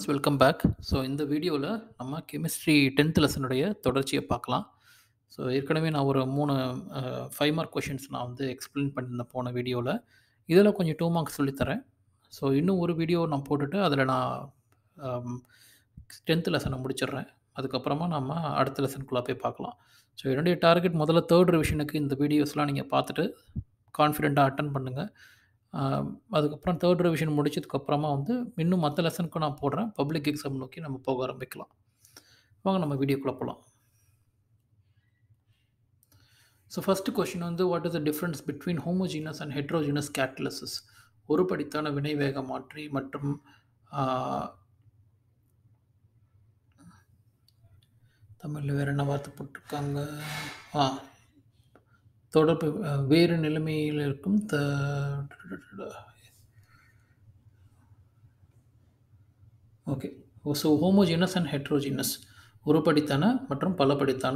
Students welcome back so இந்த வீடியோவில் நம்ம கெமிஸ்ட்ரி டென்த் லெசனுடைய தொடர்ச்சியை பார்க்கலாம் ஸோ ஏற்கனவே நான் ஒரு மூணு ஃபைவ் மார்க் கொஷின்ஸ் நான் வந்து எக்ஸ்பிளைன் பண்ணியிருந்தேன் போன வீடியோவில் இதில் கொஞ்சம் டூ மார்க்ஸ் சொல்லித்தரேன் ஸோ இன்னும் ஒரு வீடியோ நான் போட்டுட்டு அதில் நான் டென்த் லெசனை முடிச்சிடுறேன் அதுக்கப்புறமா நம்ம அடுத்த லெசனுக்குள்ளே போய் பார்க்கலாம் ஸோ என்னுடைய டார்கெட் முதல்ல தேர்ட் ரிவிஷனுக்கு இந்த வீடியோஸ்லாம் நீங்கள் பார்த்துட்டு கான்ஃபிடெண்ட்டாக அட்டன் பண்ணுங்கள் அதுக்கப்புறம் தேர்ட் ரிவிஷன் முடிச்சதுக்கப்புறமா வந்து இன்னும் மற்ற லெசனுக்கும் நான் போடுறேன் பப்ளிக் எக்ஸாம் நோக்கி நம்ம போக ஆரம்பிக்கலாம் வாங்க நம்ம வீடியோக்குள்ளே போகலாம் ஸோ ஃபஸ்ட்டு கொஷின் வந்து what is the difference between homogeneous and heterogeneous catalysis ஒரு படித்தான வினைவேக மாற்றி மற்றும் தமிழில் வேறு என்ன வார்த்தை போட்டிருக்காங்க ஆ தொடர்பு வேறு நிலைமையில் இருக்கும் the okay so homogeneous and heterogeneous ஒரு படித்தான மற்றும் பல படித்தான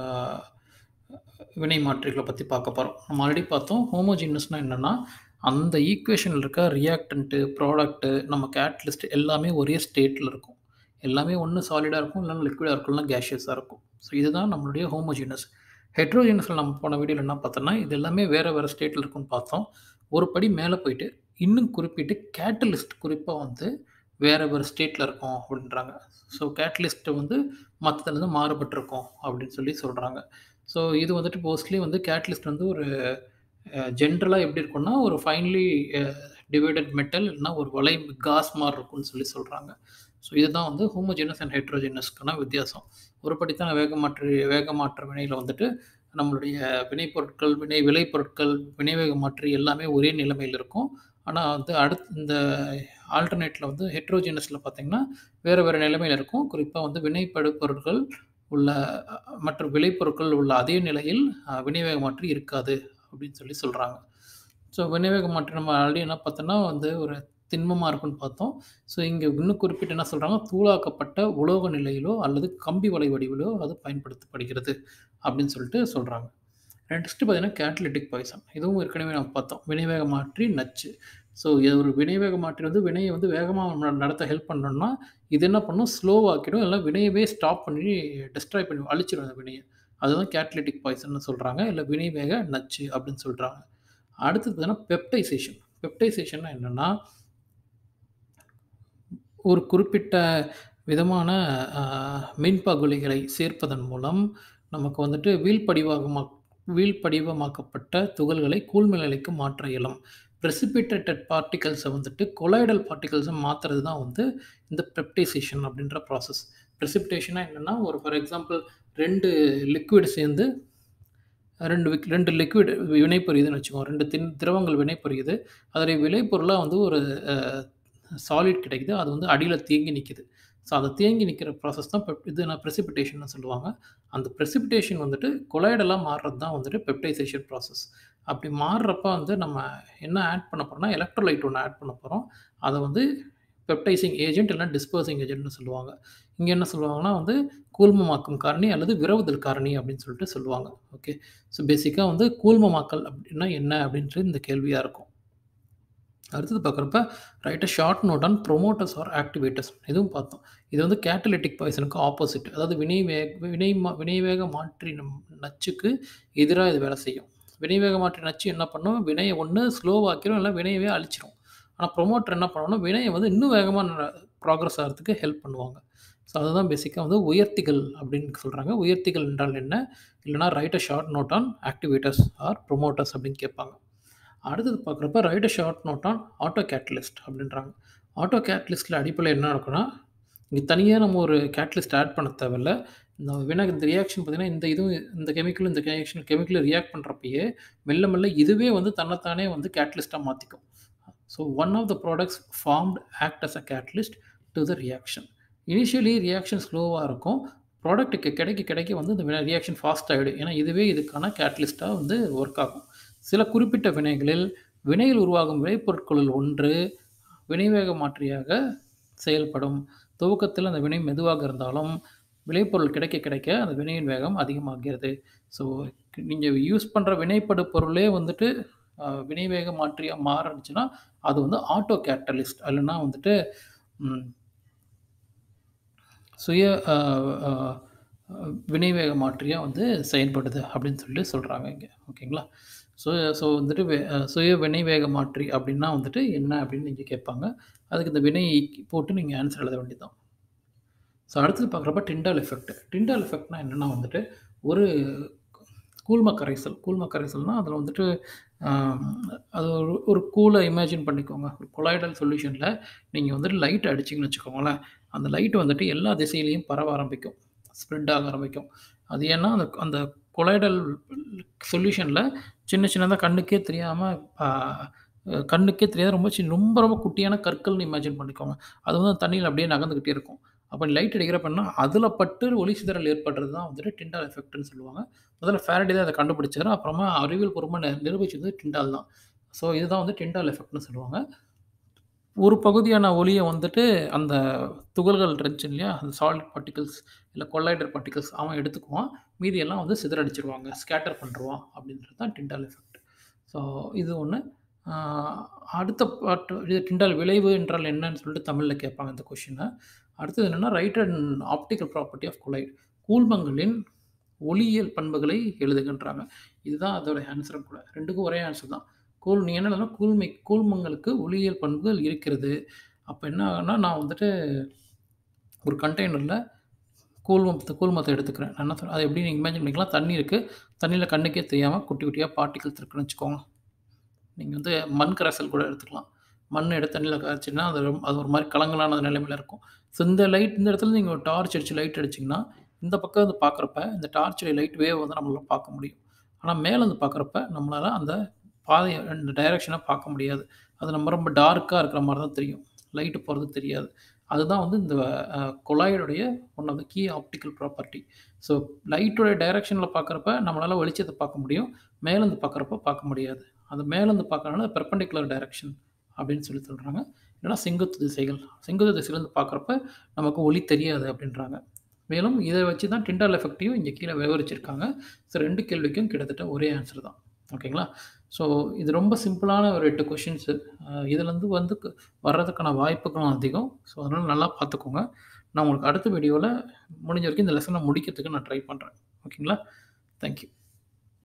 வினை மாற்றிகளை பற்றி பார்க்க போகிறோம் நம்ம ஆல்ரெடி பார்த்தோம் ஹோமோஜினஸ்னால் என்னென்னா அந்த ஈக்குவேஷனில் இருக்க ரியாக்டன்ட்டு ப்ராடக்ட்டு நம்ம கேட்லிஸ்ட் எல்லாமே ஒரே ஸ்டேட்டில் இருக்கும் எல்லாமே ஒன்று சாலிடாக இருக்கும் இல்லைன்னா லிக்விடாக இருக்கும் இல்லைனா கேஷியஸாக இருக்கும் ஸோ இதுதான் நம்மளுடைய ஹோமோஜினஸ் ஹெட்ரோஜினஸில் நம்ம போன வீடியோவில் என்ன பார்த்தோம்னா இது எல்லாமே வேறு வேறு ஸ்டேட்டில் இருக்குன்னு பார்த்தோம் ஒரு படி மேலே போயிட்டு இன்னும் குறிப்பிட்டு கேட்டலிஸ்ட் குறிப்பாக வந்து வேறு வேறு ஸ்டேட்டில் இருக்கும் அப்படின்றாங்க ஸோ கேட்டலிஸ்ட்டு வந்து மற்றதுலேருந்து மாறுபட்டிருக்கும் அப்படின்னு சொல்லி சொல்கிறாங்க ஸோ இது வந்துட்டு மோஸ்ட்லி வந்து கேட்டலிஸ்ட் வந்து ஒரு ஜென்ரலாக எப்படி இருக்கும்னா ஒரு ஃபைன்லி டிவைடட் மெட்டல் இல்லைனா ஒரு வலை காஸ் மாதிரி இருக்கும்னு சொல்லி சொல்கிறாங்க ஸோ இதுதான் வந்து ஹோமோஜினஸ் அண்ட் ஹெட்ரோஜினஸ்க்கான வித்தியாசம் ஒரு படித்தான வேகமாற்று வேகமாற்ற வினையில் வந்துட்டு நம்மளுடைய வினைப்பொருட்கள் வினை விளைபொருட்கள் வினைவேக மாற்றி எல்லாமே ஒரே நிலைமையில் இருக்கும் ஆனால் வந்து அடுத்து இந்த ஆல்டர்னேட்டில் வந்து ஹெட்ரோஜினஸில் பார்த்திங்கன்னா வேறு வேறு நிலைமையில் இருக்கும் குறிப்பாக வந்து வினைப்படு பொருட்கள் உள்ள மற்ற விளைபொருட்கள் உள்ள அதே நிலையில் வினைவேக மாற்றி இருக்காது அப்படின்னு சொல்லி சொல்கிறாங்க ஸோ வினைவேக மாற்றி நம்ம ஆல்ரெடி என்ன பார்த்தோன்னா வந்து ஒரு திண்மமாக இருக்குன்னு பார்த்தோம் ஸோ இங்கே இன்னும் குறிப்பிட்டு என்ன சொல்கிறாங்க தூளாக்கப்பட்ட உலோக நிலையிலோ அல்லது கம்பி வலை வடிவிலோ அது பயன்படுத்தப்படுகிறது அப்படின்னு சொல்லிட்டு சொல்கிறாங்க நெக்ஸ்ட்டு பார்த்தீங்கன்னா கேட்டலிட்டிக் பாய்சன் இதுவும் ஏற்கனவே நம்ம பார்த்தோம் வினைவேக மாற்றி நச்சு ஸோ இது ஒரு வினைவேக மாற்றி வந்து வினையை வந்து வேகமாக நடத்த ஹெல்ப் பண்ணோம்னா இது என்ன பண்ணும் ஸ்லோவாக்கிடும் இல்லை வினையவே ஸ்டாப் பண்ணி டிஸ்ட்ராய் பண்ணி அழிச்சிடும் அந்த வினையை அதுதான் கேட்டலிட்டிக் பாய்சன் சொல்கிறாங்க இல்லை வினைவேக நச்சு அப்படின்னு சொல்கிறாங்க அடுத்தது பார்த்தீங்கன்னா பெப்டைசேஷன் பெப்டைசேஷன் என்னென்னா ஒரு குறிப்பிட்ட விதமான மின்பகுலிகளை சேர்ப்பதன் மூலம் நமக்கு வந்துட்டு வீழ்படிவாகமா வீழ்படிவமாக்கப்பட்ட துகள்களை கூழ்மை நிலைக்கு மாற்ற இயலும் ப்ரெசிபிட்டேட்டட் பார்ட்டிகல்ஸை வந்துட்டு கொலைடல் பார்ட்டிகல்ஸை மாற்றுறது தான் வந்து இந்த பெப்டைசேஷன் அப்படின்ற ப்ராசஸ் ப்ரெசிபிட்டேஷனாக என்னென்னா ஒரு ஃபார் எக்ஸாம்பிள் ரெண்டு லிக்விட் சேர்ந்து ரெண்டு ரெண்டு லிக்விட் வினை புரியுதுன்னு வச்சுக்கோங்க ரெண்டு தின் திரவங்கள் வினை புரியுது அதோடைய விளைபொருளாக வந்து ஒரு சாலிட் கிடைக்குது அது வந்து அடியில் தேங்கி நிற்கிது ஸோ அதை தேங்கி நிற்கிற ப்ராசஸ் தான் பெப் இது நான் ப்ரெசிபிட்டேஷன் சொல்லுவாங்க அந்த ப்ரெசிபிட்டேஷன் வந்துட்டு கொலைடெல்லாம் மாறுறது தான் வந்துட்டு பெப்டைசேஷன் ப்ராசஸ் அப்படி மாறுறப்ப வந்து நம்ம என்ன ஆட் பண்ண போகிறோம்னா எலக்ட்ரோலைட் ஒன்று ஆட் பண்ண போகிறோம் அதை வந்து பெப்டைசிங் ஏஜென்ட் இல்லைனா டிஸ்போசிங் ஏஜென்ட்னு சொல்லுவாங்க இங்கே என்ன சொல்லுவாங்கன்னா வந்து கூழ்மமாக்கும் காரணி அல்லது விரவுதல் காரணி அப்படின்னு சொல்லிட்டு சொல்லுவாங்க ஓகே ஸோ பேசிக்காக வந்து கூழ்மமாக்கல் அப்படின்னா என்ன அப்படின்றது இந்த கேள்வியாக இருக்கும் அடுத்தது பார்க்குறப்ப write a short note on promoters or activators இதுவும் பார்த்தோம் இது வந்து கேட்டலிட்டிக் பாய்சனுக்கு ஆப்போசிட் அதாவது வினைவேக வினை வினைவேக மாற்றி நச்சுக்கு எதிராக இது வேலை செய்யும் வினைவேக மாற்றி நச்சு என்ன பண்ணும் வினையை ஒன்று ஸ்லோவாக்கிடும் இல்லை வினையவே அழிச்சிரும் ஆனால் ப்ரொமோட்டர் என்ன பண்ணணும்னா வினையை வந்து இன்னும் வேகமாக ப்ராக்ரஸ் ஆகிறதுக்கு ஹெல்ப் பண்ணுவாங்க ஸோ அதுதான் பேசிக்காக வந்து உயர்த்திகள் அப்படின்னு சொல்கிறாங்க உயர்த்திகள் என்றால் என்ன இல்லைனா write a short note on activators or promoters அப்படின்னு கேட்பாங்க அடுத்தது பார்க்குறப்ப write a short note on auto catalyst அப்படின்றாங்க ஆட்டோ கேட்டலிஸ்ட்டில் அடிப்படையில் என்ன நடக்குன்னா இங்கே தனியாக நம்ம ஒரு கேட்டலிஸ்ட் ஆட் பண்ண தேவையில்ல இந்த வினா இந்த ரியாக்ஷன் பார்த்திங்கன்னா இந்த இதுவும் இந்த கெமிக்கலும் இந்த ரியாக்ஷன் கெமிக்கலும் ரியாக்ட் பண்ணுறப்பயே மெல்ல மெல்ல இதுவே வந்து தன்னைத்தானே வந்து கேட்டலிஸ்ட்டாக மாற்றிக்கும் so one of the products formed act as a catalyst to the reaction initially reaction ஸ்லோவாக இருக்கும் ப்ராடக்ட்டுக்கு கிடைக்க கிடைக்க வந்து இந்த ரியாக்ஷன் ஃபாஸ்ட் ஆகிடும் ஏன்னா இதுவே இதுக்கான கேட்டலிஸ்ட்டாக வந்து ஒர்க் ஆகும் சில குறிப்பிட்ட வினைகளில் வினையில் உருவாகும் விளைபொருட்களில் ஒன்று வினைவேக மாற்றியாக செயல்படும் துவக்கத்தில் அந்த வினை மெதுவாக இருந்தாலும் விளைபொருள் கிடைக்க கிடைக்க அந்த வினையின் வேகம் அதிகமாகிறது ஸோ நீங்கள் யூஸ் பண்ணுற வினைப்படு பொருளே வந்துட்டு வினைவேக மாற்றியாக மாறிச்சுன்னா அது வந்து ஆட்டோ கேட்டலிஸ்ட் இல்லைன்னா வந்துட்டு சுய அ அ வினைவேக மாற்றியா வந்து செயல்படுது அப்படின்னு சொல்லிட்டு சொல்றாங்க இங்க. ஓகேங்களா? ஸோ ஸோ வந்துட்டு வே அ சுய வினைவேக மாற்றி அப்படின்னா வந்துட்டு என்ன அப்படின்னு நீங்க கேட்பாங்க. அதுக்கு இந்த வினை போட்டு நீங்க ஆன்ஸர் எழுத வேண்டியது தான். ஸோ அடுத்தது பார்க்குறப்ப டிண்டால் எஃபெக்ட். டிண்டால் எஃபெக்ட்னா என்னன்னா வந்துட்டு, ஒரு கூழ்ம கரைசல். கூழ்ம கரைசல்னா அதில வந்துட்டு அ அது ஒரு ஒரு கூழ இமேஜின் பண்ணிக்கோங்க. ஒரு கொலாய்டல் சொல்யூஷன்ல நீங்க வந்துட்டு லைட் அடிச்சீங்கன்னு வச்சுக்கோங்களேன், அந்த லைட் வந்துட்டு எல்லா திசையிலயும் பரவ ஆரம்பிக்கும். ஸ்ப்ரெட் ஆக ஆரம்பிக்கும். அது ஏன்னா அந்த அந்த கொலாய்டல் சொல்யூஷன்ல சின்ன சின்னதா கண்ணுக்கே தெரியாம அ கண்ணுக்கே தெரியாத ரொம்ப சின் ரொம்ப ரொம்ப குட்டியான கற்கள்னு இமேஜின் பண்ணிக்கோங்க. அது வந்து தண்ணீல அப்படியே நகர்ந்துகிட்டே இருக்கும். அப்ப லைட் அடிக்கிறப்ப என்ன அதில பட்டு ஒளி சிதறல் ஏற்படுறது தான் வந்துட்டு டிண்டால் எஃபெக்ட்ன்னு சொல்லுவாங்க. முதல்ல ஃபாரடே தான் அத கண்டுபிடிச்சாரு. அப்புறமா அறிவியல் பூர்வமா நி நிரூபிச்சது டிண்டால் தான். ஸோ இதுதான் வந்து டிண்டால் எஃபெக்ட்ன்னு சொல்லுவாங்க. ஒரு பகுதியான ஒளிய வந்துட்டு அந்த துகள்கள் இருந்துச்சு இல்லையா? அந்த சாலிட் பார்ட்டிகிள்ஸ் இல்ல கொல்லாய்டர் பார்ட்டிகிள்ஸ் அவன் எடுத்துக்குவான். மீதி எல்லாம் வந்து சிதறடிச்சுருவாங்க. ஸ்கேட்டர் பண்ணிருவான் அப்படின்றது தான் டிண்டால் எஃபெக்ட். ஸோ இது ஒண்ணு. அ அடுத்த பார்ட் இது டிண்டால் விளைவு என்றால் என்னன்னு சொல்லிட்டு தமிழ்ல கேட்பாங்க இந்த கொஸ்டின. அடுத்தது என்னன்னா, write and optical property of colloid. கூழ்மங்களின் ஒளியியல் பண்புகளை எழுதுகன்றாங்க. இதுதான் அதோட ஆன்ஸரும் கூட. 2க்கும் ஒரே ஆன்ஸர் தான். கூழ் நீ என்ன எழுதணும், கூழ்மை கூழ்மங்களுக்கு ஒளியியல் பண்புகள் இருக்கிறது. அப்ப என்ன ஆகும்னா, நான் வந்துட்டு ஒரு கண்டெய்னர்ல கூழ்மம் கூழ்மத்த எடுத்துக்கிறேன். நான் என்ன சொல்றேன் அத எப்படி நீங்க இமேஜின் பண்ணிக்கலாம். தண்ணி இருக்கு. தண்ணீல கண்ணுக்கே தெரியாம குட்டி குட்டியா பார்ட்டிகிள்ஸ் இருக்குன்னு வச்சுக்கோங்க. நீங்க வந்து மண் கரைசல் கூட எடுத்துக்கலாம். மண் எடுத்து தண்ணீல கரைச்சீங்கன்னா, அது ரொம் அது ஒரு மாரி கலங்கலான நிலைமையில இருக்கும். ஸோ இந்த லைட் இந்த இடத்துல நீங்க ஒரு டார்ச் அடிச்சு லைட் அடிச்சீங்கன்னா, இந்த பக்கம் இருந்து பார்க்குறப்ப இந்த டார்ச்சுடைய லைட் வேவ் வந்து நம்மளால பார்க்க முடியும். ஆனா மேல இருந்து பார்க்குறப்ப நம்மளால அந்த பாதைய அந்த டைரக்ஷன பார்க்க முடியாது. அது நம்ம ரொம்ப டார்க்கா இருக்கிற மாரி தான் தெரியும். லைட் போறது தெரியாது. அதுதான் வந்து இந்த அ கொலாய்டுடைய one of the key optical property. So லைட்டோட டைரக்ஷன்ல பார்க்குறப்ப நம்மளால வெளிச்சத்த பார்க்க முடியும். மேல இருந்து பார்க்குறப்ப பார்க்க முடியாது. அது மேல இருந்து பார்க்கறனால பெர்பெண்டிகுலர் டைரக்ஷன் அப்படின்னு சொல்லி சொல்றாங்க. இல்லன்னா செங்குத்து திசைகள். செங்குத்து திசையிலருந்து பார்க்குறப்ப நமக்கு ஒளி தெரியாது அப்படின்றாங்க. மேலும் இத வச்சு தான் டிண்டால் எஃபெக்ட்டையும் இங்க கீழ விவரிச்சிருக்காங்க. ஸோ 2 கேள்விக்கும் கிட்டத்தட்ட ஒரே ஆன்ஸர் தான். ஓகேங்களா? ஸோ இது ரொம்ப சிம்பிளான ஒரு 8 கொஸ்டின்ஸு. அ இதுலருந்து வந்து க் வர்றதுக்கான வாய்ப்புகளும் அதிகம். ஸோ அதனால நல்லா பார்த்துக்கோங்க. நான் உங்களுக்கு அடுத்த வீடியோல முடிஞ்ச வரைக்கும் இந்த லெசன முடிக்கிறதுக்கு நான் ட்ரை பண்றேன். ஓகேங்களா? Thank you.